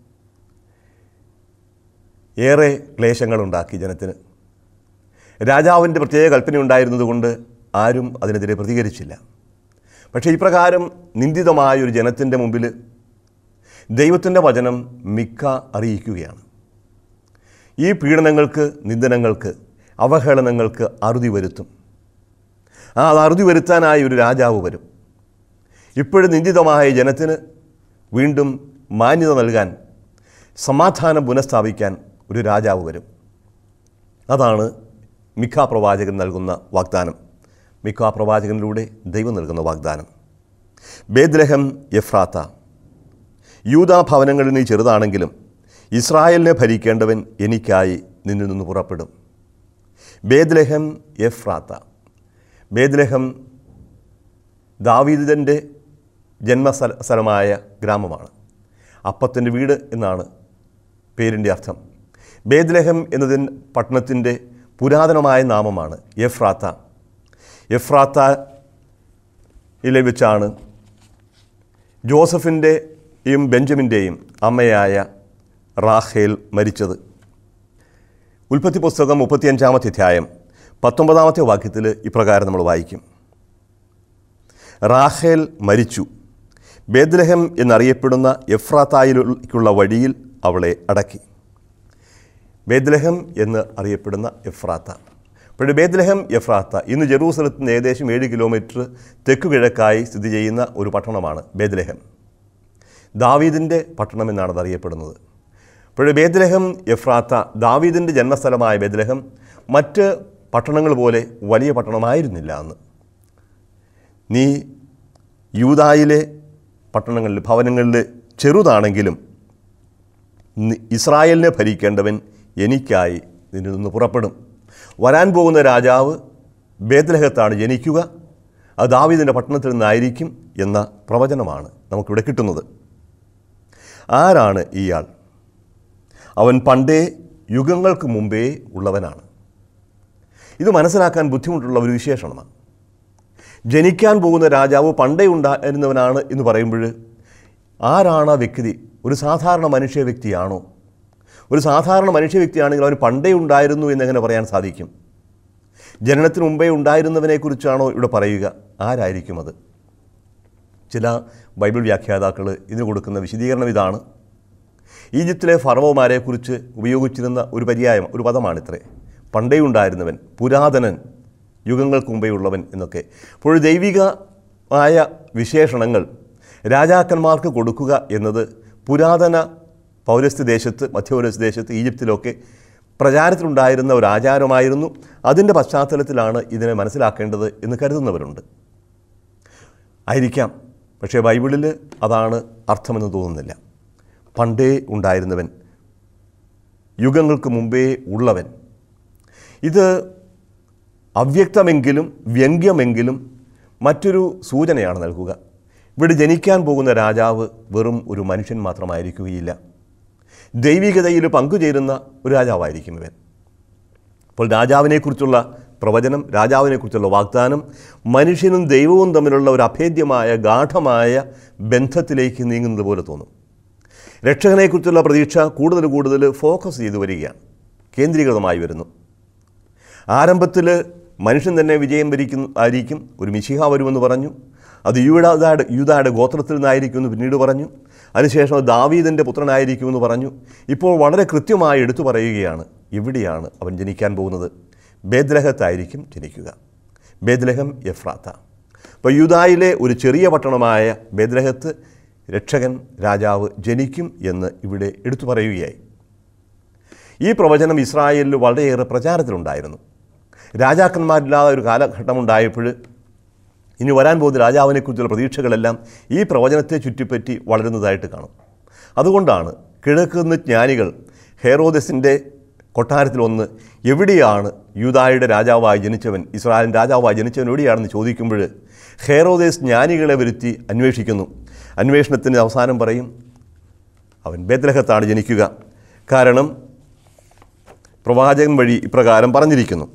Speaker 1: ഏറെ ക്ലേശങ്ങളുണ്ടാക്കി ജനത്തിന് രാജാവിൻ്റെ പ്രത്യേക കൽപ്പനയുണ്ടായിരുന്നതുകൊണ്ട് ആരും അതിനെതിരെ പ്രതികരിച്ചില്ല പക്ഷേ ഇപ്രകാരം നിന്ദിതമായ ഒരു ജനത്തിൻ്റെ മുമ്പിൽ ദൈവത്തിൻ്റെ വചനം മിക്ക അറിയിക്കുകയാണ് ഈ പീഡനങ്ങൾക്ക് നിന്ദനങ്ങൾക്ക് അവഹേളനങ്ങൾക്ക് അറുതി വരുത്തും ആ അത് അറുതി വരുത്താനായി ഒരു രാജാവ് വരും ഇപ്പോഴും നിന്ദിതമായ ജനത്തിന് വീണ്ടും മാന്യത നൽകാൻ സമാധാനം പുനഃസ്ഥാപിക്കാൻ ഒരു രാജാവ് വരും അതാണ് മിക്ക പ്രവാചകൻ നൽകുന്ന വാഗ്ദാനം മിക്ക പ്രവാചകനിലൂടെ ദൈവം നൽകുന്ന വാഗ്ദാനം ബേദ്ലഹം എഫ്രാത്ത യൂതാ ഭവനങ്ങളിൽ നീ ചെറുതാണെങ്കിലും ഇസ്രായേലിനെ ഭരിക്കേണ്ടവൻ എനിക്കായി നിന്നിൽ നിന്ന് പുറപ്പെടും ബേദ്ലഹം എഫ്രാത്ത ബേദ്ലഹം ദാവീദിൻ്റെ ജന്മസ്ഥല സ്ഥലമായ ഗ്രാമമാണ് അപ്പത്തിൻ്റെ വീട് എന്നാണ് പേരിൻ്റെ അർത്ഥം ബേദ്ലഹം എന്നതിന് പട്ടണത്തിൻ്റെ പുരാതനമായ നാമമാണ് എഫ്രാത്ത എഫ്രാത്തയിലെ വെച്ചാണ് ജോസഫിൻ്റെയും ബെഞ്ചമിൻ്റെയും അമ്മയായ റാഹേൽ മരിച്ചത് ഉൽപ്പത്തി പുസ്തകം മുപ്പത്തിയഞ്ചാമത്തെ അധ്യായം പത്തൊമ്പതാമത്തെ വാക്യത്തിൽ ഇപ്രകാരം നമ്മൾ വായിക്കും റാഹേൽ മരിച്ചു ബേദ്ലഹം എന്നറിയപ്പെടുന്ന എഫ്രാത്തായിലേക്കുള്ള വഴിയിൽ അവളെ അടക്കി ബേദ്ലഹം എന്ന് അറിയപ്പെടുന്ന എഫ്രാത്ത അപ്പോൾ ബേദ്ലഹം എഫ്രാത്ത ഇന്ന് ജെറൂസലത്ത് നിന്ന് ഏകദേശം ഏഴ് കിലോമീറ്റർ തെക്കുകിഴക്കായി സ്ഥിതി ചെയ്യുന്ന ഒരു പട്ടണമാണ് ബേദ്ലഹം ദാവീദിൻ്റെ പട്ടണം എന്നാണ് അത് അറിയപ്പെടുന്നത് അപ്പോൾ ബേദ്ലഹം എഫ്രാത്ത ദാവീദിൻ്റെ ജന്മസ്ഥലമായ ബേദ്ലഹം മറ്റ് പട്ടണങ്ങൾ പോലെ വലിയ പട്ടണമായിരുന്നില്ല അന്ന് നീ യൂതായിലെ പട്ടണങ്ങളിൽ ഭവനങ്ങളിൽ ചെറുതാണെങ്കിലും നി- ഇസ്രായേലിനെ ഭരിക്കേണ്ടവൻ എനിക്കായി നിന്നിൽ നിന്ന് പുറപ്പെടും വരാൻ പോകുന്ന രാജാവ് ബേദ്ലഹത്താണ് ജനിക്കുക അത് ദാവീദിൻ്റെ പട്ടണത്തിൽ നിന്നായിരിക്കും എന്ന പ്രവചനമാണ് നമുക്കിവിടെ കിട്ടുന്നത് ആരാണ് ഇയാൾ അവൻ പണ്ടേ യുഗങ്ങൾക്ക് മുമ്പേ ഉള്ളവനാണ് ഇത് മനസ്സിലാക്കാൻ ബുദ്ധിമുട്ടുള്ള ഒരു വിശേഷണമാണ് ജനിക്കാൻ പോകുന്ന രാജാവ് പണ്ടേ ഉണ്ടായിരുന്നവനാണ് എന്ന് പറയുമ്പോൾ ആരാണ് ആ വ്യക്തി ഒരു സാധാരണ മനുഷ്യ വ്യക്തിയാണോ ഒരു സാധാരണ മനുഷ്യ വ്യക്തിയാണെങ്കിൽ അവന് പണ്ടേ ഉണ്ടായിരുന്നു എന്നെങ്ങനെ പറയാൻ സാധിക്കും ജനനത്തിന് മുമ്പേ ഉണ്ടായിരുന്നവനെക്കുറിച്ചാണോ ഇവിടെ പറയുക ആരായിരിക്കും അത് ചില ബൈബിൾ വ്യാഖ്യാതാക്കൾ ഇതിന് കൊടുക്കുന്ന വിശദീകരണം ഇതാണ് ഈജിപ്തിലെ ഫറവോമാരെക്കുറിച്ച് ഉപയോഗിച്ചിരുന്ന ഒരു പര്യായം ഒരു പദമാണിത്രേ പണ്ടേ ഉണ്ടായിരുന്നവൻ പുരാതനൻ യുഗങ്ങൾക്ക് മുമ്പേ ഉള്ളവൻ എന്നൊക്കെ അപ്പോൾ ദൈവികമായ വിശേഷണങ്ങൾ രാജാക്കന്മാർക്ക് കൊടുക്കുക എന്നത് പുരാതന പൗരസ്ത്യ ദേശത്ത് മധ്യപൗരസ്ത്യ ദേശത്ത് ഈജിപ്തിലൊക്കെ പ്രചാരത്തിലുണ്ടായിരുന്ന ഒരു ആചാരമായിരുന്നു അതിൻ്റെ പശ്ചാത്തലത്തിലാണ് ഇതിനെ മനസ്സിലാക്കേണ്ടത് എന്ന് കരുതുന്നവരുണ്ട് ആയിരിക്കാം പക്ഷേ ബൈബിളിൽ അതാണ് അർത്ഥമെന്ന് തോന്നുന്നില്ല പണ്ടേ ഉണ്ടായിരുന്നവൻ യുഗങ്ങൾക്ക് മുമ്പേ ഉള്ളവൻ ഇത് അവ്യക്തമെങ്കിലും വ്യംഗ്യമെങ്കിലും മറ്റൊരു സൂചനയാണ് നൽകുക ഇവിടെ ജനിക്കാൻ പോകുന്ന രാജാവ് വെറും ഒരു മനുഷ്യൻ മാത്രമായിരിക്കുകയില്ല ദൈവികതയിൽ പങ്കുചേരുന്ന ഒരു രാജാവായിരിക്കും ഇവൻ അപ്പോൾ രാജാവിനെക്കുറിച്ചുള്ള പ്രവചനം രാജാവിനെക്കുറിച്ചുള്ള വാഗ്ദാനം മനുഷ്യനും ദൈവവും തമ്മിലുള്ള ഒരു അഭേദ്യമായ ഗാഠമായ ബന്ധത്തിലേക്ക് നീങ്ങുന്നത് പോലെ തോന്നും രക്ഷകനെക്കുറിച്ചുള്ള പ്രതീക്ഷ കൂടുതൽ കൂടുതൽ ഫോക്കസ് ചെയ്തു വരികയാണ് കേന്ദ്രീകൃതമായി വരുന്നു ആരംഭത്തിൽ മനുഷ്യൻ തന്നെ വിജയം വരിക്കുന്നു ആയിരിക്കും ഒരു മിശിഹ വരുമെന്ന് പറഞ്ഞു അത് യൂതായുടെ യൂതായുടെ ഗോത്രത്തിൽ നിന്നായിരിക്കുമെന്ന് പിന്നീട് പറഞ്ഞു അതിനുശേഷം അത് ദാവീദിൻ്റെ പുത്രനായിരിക്കുമെന്ന് പറഞ്ഞു ഇപ്പോൾ വളരെ കൃത്യമായി എടുത്തു പറയുകയാണ് ഇവിടെയാണ് അവൻ ജനിക്കാൻ പോകുന്നത് ബേദ്ലഹത്തായിരിക്കും ജനിക്കുക ബേദ്ലഹം എഫ്രാത്ത അപ്പോൾ യൂതായിലെ ഒരു ചെറിയ പട്ടണമായ ബേദ്ലഹത്ത് രക്ഷകൻ രാജാവ് ജനിക്കും എന്ന് ഇവിടെ എടുത്തു പറയുകയായി ഈ പ്രവചനം ഇസ്രായേലിൽ വളരെയേറെ പ്രചാരത്തിലുണ്ടായിരുന്നു രാജാക്കന്മാരില്ലാതെ ഒരു കാലഘട്ടമുണ്ടായപ്പോൾ ഇനി വരാൻ പോകുന്ന രാജാവിനെക്കുറിച്ചുള്ള പ്രതീക്ഷകളെല്ലാം ഈ പ്രവചനത്തെ ചുറ്റിപ്പറ്റി വളരുന്നതായിട്ട് കാണും അതുകൊണ്ടാണ് കിഴക്ക് നിന്ന് ജ്ഞാനികൾ ഹെറോദസിൻ്റെ കൊട്ടാരത്തിൽ ഒന്ന് എവിടെയാണ് യൂതായുടെ രാജാവായി ജനിച്ചവൻ ഇസ്രായേലിൻ രാജാവായി ജനിച്ചവൻ എവിടെയാണെന്ന് ചോദിക്കുമ്പോൾ ഹെറോദേസ് ജ്ഞാനികളെ വരുത്തി അന്വേഷിക്കുന്നു അന്വേഷണത്തിൻ്റെ അവസാനം പറയും അവൻ ബേദ്ലഹത്താണ് ജനിക്കുക കാരണം പ്രവാചകൻ വഴി ഇപ്രകാരം പറഞ്ഞിരിക്കുന്നു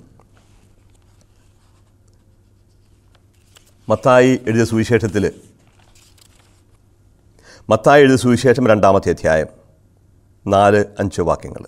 Speaker 1: മത്തായി എഴുതിയ സുവിശേഷത്തിൽ മത്തായി എഴുതിയ സുവിശേഷം രണ്ടാമത്തെ അധ്യായം നാല് അഞ്ച് വാക്യങ്ങൾ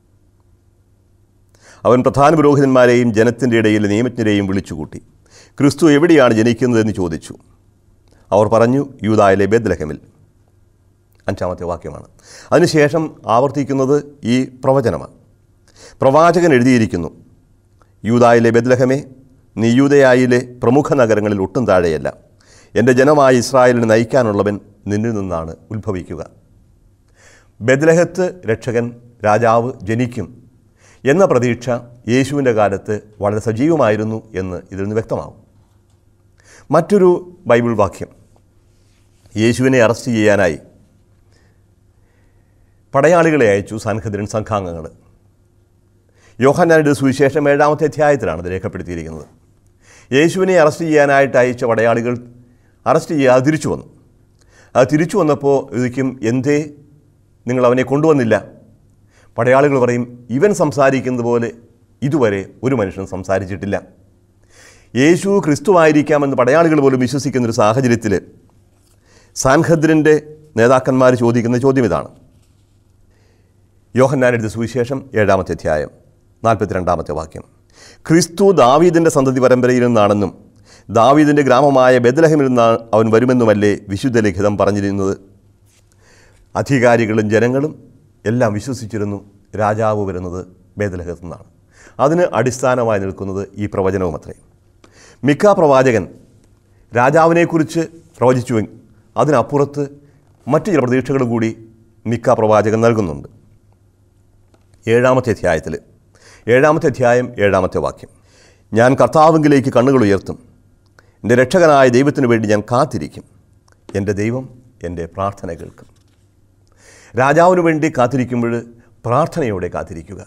Speaker 1: അവൻ പ്രധാന പുരോഹിതന്മാരെയും ജനത്തിൻ്റെ ഇടയിൽ നിയമജ്ഞരെയും വിളിച്ചുകൂട്ടി ക്രിസ്തു എവിടെയാണ് ജനിക്കുന്നതെന്ന് ചോദിച്ചു അവർ പറഞ്ഞു യൂതായിലെ ബേദ്ലഹമിൽ അഞ്ചാമത്തെ വാക്യമാണ് അതിനുശേഷം ആവർത്തിക്കുന്നത് ഈ പ്രവചനമാണ് പ്രവാചകൻ എഴുതിയിരിക്കുന്നു യൂതായിലെ ബെദ്ലഹമേ നീ യൂതയായിലെ പ്രമുഖ നഗരങ്ങളിൽ ഒട്ടും താഴെയല്ല എൻ്റെ ജനമായ ഇസ്രായേലിനെ നയിക്കാനുള്ളവൻ നിന്നിൽ നിന്നാണ് ഉത്ഭവിക്കുക ബെദ്ലഹത്ത് രക്ഷകൻ രാജാവ് ജനിക്കും എന്ന പ്രതീക്ഷ യേശുവിൻ്റെ കാലത്ത് വളരെ സജീവമായിരുന്നു എന്ന് ഇതിൽ നിന്ന് വ്യക്തമാവും മറ്റൊരു ബൈബിൾ വാക്യം യേശുവിനെ അറസ്റ്റ് ചെയ്യാനായി പടയാളികളെ അയച്ചു സൻഹദ്രൻ സംഘാംഗങ്ങൾ യോഹന്നാരുടെ സുവിശേഷം ഏഴാമത്തെ അധ്യായത്തിലാണ് ഇത് രേഖപ്പെടുത്തിയിരിക്കുന്നത് യേശുവിനെ അറസ്റ്റ് ചെയ്യാനായിട്ട് അയച്ച പടയാളികൾ അറസ്റ്റ് ചെയ്യാതെ തിരിച്ചു വന്നു അത് തിരിച്ചു വന്നപ്പോൾ ഇരിക്കും എന്തേ നിങ്ങൾ അവനെ കൊണ്ടുവന്നില്ല പടയാളികൾ പറയും ഇവൻ സംസാരിക്കുന്നത് പോലെ ഇതുവരെ ഒരു മനുഷ്യനും സംസാരിച്ചിട്ടില്ല യേശു ക്രിസ്തുവായിരിക്കാമെന്ന് പടയാളികൾ പോലും വിശ്വസിക്കുന്ന ഒരു സാഹചര്യത്തിൽ സാൻഹദ്രിൻ്റെ നേതാക്കന്മാർ ചോദിക്കുന്ന ചോദ്യം ഇതാണ് യോഹന്നാനെഴുതിയ സുവിശേഷം ഏഴാമത്തെ അധ്യായം നാൽപ്പത്തിരണ്ടാമത്തെ വാക്യം ക്രിസ്തു ദാവീദിൻ്റെ സന്തതി പരമ്പരയിൽ നിന്നാണെന്നും ദാവീദിൻ്റെ ഗ്രാമമായ ബദലഹമിൽ നിന്നാണ് അവൻ വരുമെന്നുമല്ലേ വിശുദ്ധ ലിഖിതം പറഞ്ഞിരുന്നത് അധികാരികളും ജനങ്ങളും എല്ലാം വിശ്വസിച്ചിരുന്നു രാജാവ് വരുന്നത് ബേദലഹത്തു നിന്നാണ് അതിന് അടിസ്ഥാനമായി നിൽക്കുന്നത് ഈ പ്രവചനവും അത്രേ മിക്ക പ്രവാചകൻ രാജാവിനെക്കുറിച്ച് പ്രവചിച്ചു അതിനപ്പുറത്ത് മറ്റു ചില പ്രതീക്ഷകൾ കൂടി മിക്ക പ്രവാചകൻ നൽകുന്നുണ്ട് ഏഴാമത്തെ അധ്യായത്തിൽ ഏഴാമത്തെ അധ്യായം ഏഴാമത്തെ വാക്യം ഞാൻ കർത്താവിങ്കിലേക്ക് കണ്ണുകൾ ഉയർത്തും എൻ്റെ രക്ഷകനായ ദൈവത്തിന് വേണ്ടി ഞാൻ കാത്തിരിക്കും എൻ്റെ ദൈവം എൻ്റെ പ്രാർത്ഥന കേൾക്കും രാജാവിന് വേണ്ടി കാത്തിരിക്കുമ്പോൾ പ്രാർത്ഥനയോടെ കാത്തിരിക്കുക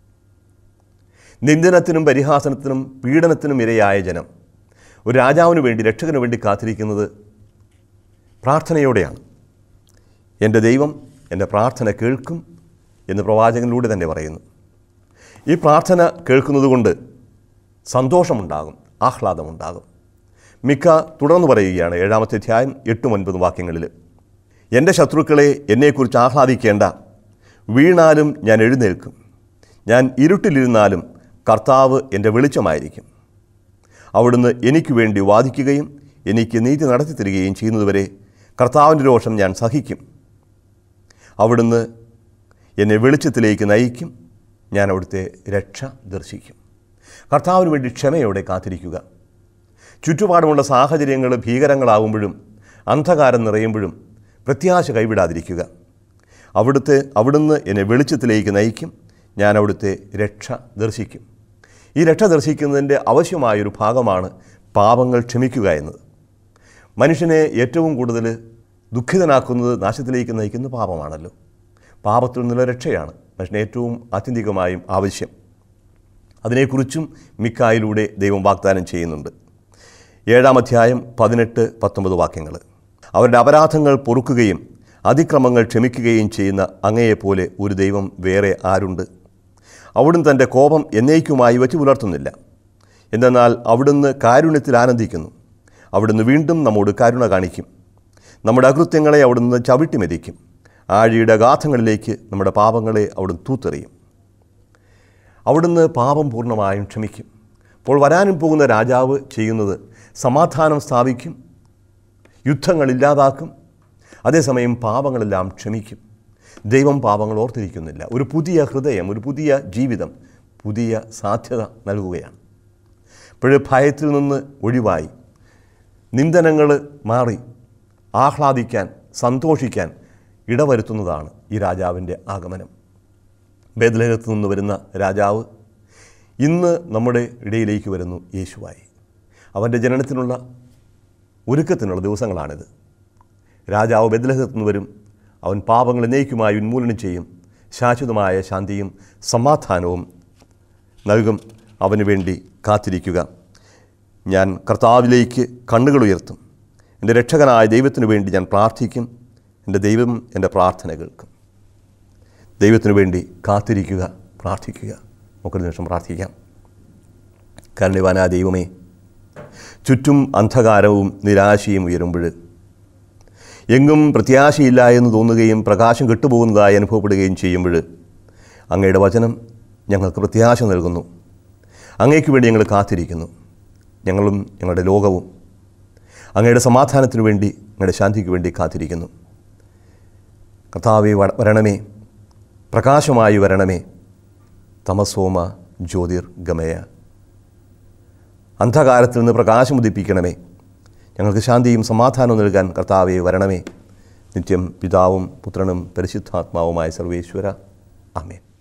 Speaker 1: നിന്ദനത്തിനും പരിഹാസനത്തിനും പീഡനത്തിനും ഇരയായ ജനം ഒരു രാജാവിന് വേണ്ടി രക്ഷകന് വേണ്ടി കാത്തിരിക്കുന്നത് പ്രാർത്ഥനയോടെയാണ് എൻ്റെ ദൈവം എൻ്റെ പ്രാർത്ഥന കേൾക്കും എന്ന് പ്രവാചകനിലൂടെ തന്നെ പറയുന്നു ഈ പ്രാർത്ഥന കേൾക്കുന്നതുകൊണ്ട് സന്തോഷമുണ്ടാകും ആഹ്ലാദമുണ്ടാകും മിക്ക തുടർന്ന് പറയുകയാണ് ഏഴാമത്തെ അധ്യായം എട്ടും ഒൻപതും വാക്യങ്ങളിൽ എൻ്റെ ശത്രുക്കളെ എന്നെക്കുറിച്ച് ആഹ്ലാദിക്കേണ്ട വീണാലും ഞാൻ എഴുന്നേൽക്കും ഞാൻ ഇരുട്ടിലിരുന്നാലും കർത്താവ് എൻ്റെ വെളിച്ചമായിരിക്കും അവിടുന്ന് എനിക്ക് വേണ്ടി വാദിക്കുകയും എനിക്ക് നീതി നടത്തി തരികയും ചെയ്യുന്നതുവരെ കർത്താവിൻ്റെ രോഷം ഞാൻ സഹിക്കും അവിടുന്ന് എന്നെ വെളിച്ചത്തിലേക്ക് നയിക്കും ഞാൻ അവിടുത്തെ രക്ഷ ദർശിക്കും കർത്താവിന് വേണ്ടി ക്ഷമയോടെ കാത്തിരിക്കുക ചുറ്റുപാടുമുള്ള സാഹചര്യങ്ങൾ ഭീകരങ്ങളാവുമ്പോഴും അന്ധകാരം നിറയുമ്പോഴും പ്രത്യാശ കൈവിടാതിരിക്കുക അവിടുത്തെ അവിടുന്ന് എന്നെ വെളിച്ചത്തിലേക്ക് നയിക്കും ഞാൻ അവിടുത്തെ രക്ഷ ദർശിക്കും ഈ രക്ഷ ദർശിക്കുന്നതിൻ്റെ ആവശ്യമായൊരു ഭാഗമാണ് പാപങ്ങൾ ക്ഷമിക്കുക എന്നത് മനുഷ്യനെ ഏറ്റവും കൂടുതൽ ദുഃഖിതനാക്കുന്നത് നാശത്തിലേക്ക് നയിക്കുന്ന പാപമാണല്ലോ പാപത്തിൽ നിന്നുള്ള രക്ഷയാണ് മനുഷ്യന് ഏറ്റവും ആത്യന്തികമായും ആവശ്യം അതിനെക്കുറിച്ചും മിക്കായിലൂടെ ദൈവം വാഗ്ദാനം ചെയ്യുന്നുണ്ട് ഏഴാം അധ്യായം പതിനെട്ട് പത്തൊമ്പത് വാക്യങ്ങൾ അവരുടെ അപരാധങ്ങൾ പൊറുക്കുകയും അതിക്രമങ്ങൾ ക്ഷമിക്കുകയും ചെയ്യുന്ന അങ്ങയെപ്പോലെ ഒരു ദൈവം വേറെ ആരുണ്ട് അവിടുന്ന് തൻ്റെ കോപം എന്നേക്കുമായി വച്ചു പുലർത്തുന്നില്ല എന്തെന്നാൽ അവിടുന്ന് കാരുണ്യത്തിൽ ആനന്ദിക്കുന്നു അവിടുന്ന് വീണ്ടും നമ്മോട് കരുണ കാണിക്കും നമ്മുടെ അകൃത്യങ്ങളെ അവിടുന്ന് ചവിട്ടി മെതിക്കും ആഴിയുടെ അഗാധങ്ങളിലേക്ക് നമ്മുടെ പാപങ്ങളെ അവിടുന്ന് തൂത്തെറിയും അവിടുന്ന് പാപം പൂർണ്ണമായും ക്ഷമിക്കും അപ്പോൾ വരാനും പോകുന്ന രാജാവ് ചെയ്യുന്നത് സമാധാനം സ്ഥാപിക്കും യുദ്ധങ്ങൾ ഇല്ലാതാക്കും അതേസമയം പാപങ്ങളെല്ലാം ക്ഷമിക്കും ദൈവം പാപങ്ങൾ ഓർത്തിരിക്കുന്നില്ല ഒരു പുതിയ ഹൃദയം ഒരു പുതിയ ജീവിതം പുതിയ സാധ്യത നൽകുകയാണ് ഇപ്പോഴ് ഭയത്തിൽ നിന്ന് ഒഴിവായി നിന്ദനങ്ങൾ മാറി ആഹ്ലാദിക്കാൻ സന്തോഷിക്കാൻ ഇടവരുത്തുന്നതാണ് ഈ രാജാവിൻ്റെ ആഗമനം ബേദലഹത്ത് നിന്ന് വരുന്ന രാജാവ് ഇന്ന് നമ്മുടെ ഇടയിലേക്ക് വരുന്നു യേശുവായി അവൻ്റെ ജനനത്തിനുള്ള ഒരുക്കത്തിനുള്ള ദിവസങ്ങളാണിത് രാജാവ് ബദലഹത്ത് നിന്ന് വരും അവൻ പാപങ്ങൾ എന്നേക്കുമായി ഉന്മൂലനം ചെയ്യും ശാശ്വതമായ ശാന്തിയും സമാധാനവും നൽകും അവന് വേണ്ടി കാത്തിരിക്കുക ഞാൻ കർത്താവിലേക്ക് കണ്ണുകൾ ഉയർത്തും എൻ്റെ രക്ഷകനായ ദൈവത്തിനു വേണ്ടി ഞാൻ പ്രാർത്ഥിക്കും എൻ്റെ ദൈവം എൻ്റെ പ്രാർത്ഥന കേൾക്കും ദൈവത്തിനു വേണ്ടി കാത്തിരിക്കുക പ്രാർത്ഥിക്കുക നമുക്കൊരു നിമിഷം പ്രാർത്ഥിക്കാം കരുണിവാനാ ദൈവമേ ചുറ്റും അന്ധകാരവും നിരാശയും ഉയരുമ്പോൾ എങ്ങും പ്രത്യാശയില്ല എന്ന് തോന്നുകയും പ്രകാശം കെട്ടുപോകുന്നതായി അനുഭവപ്പെടുകയും ചെയ്യുമ്പോൾ അങ്ങയുടെ വചനം ഞങ്ങൾക്ക് പ്രത്യാശ നൽകുന്നു അങ്ങയ്ക്ക് വേണ്ടി ഞങ്ങൾ കാത്തിരിക്കുന്നു ഞങ്ങളും ഞങ്ങളുടെ ലോകവും അങ്ങയുടെ സമാധാനത്തിനു വേണ്ടി അങ്ങയുടെ ശാന്തിക്ക് വേണ്ടി കാത്തിരിക്കുന്നു കർത്താവെ വ- വരണമേ പ്രകാശമായി വരണമേ തമസോമ ജ്യോതിർ ഗമയ അന്ധകാരത്തിൽ നിന്ന് പ്രകാശം ഉദിപ്പിക്കണമേ ഞങ്ങൾക്ക് ശാന്തിയും സമാധാനവും നൽകാൻ കർത്താവെ വരണമേ നിത്യം പിതാവും പുത്രനും പരിശുദ്ധാത്മാവുമായ സർവേശ്വര ആമേൻ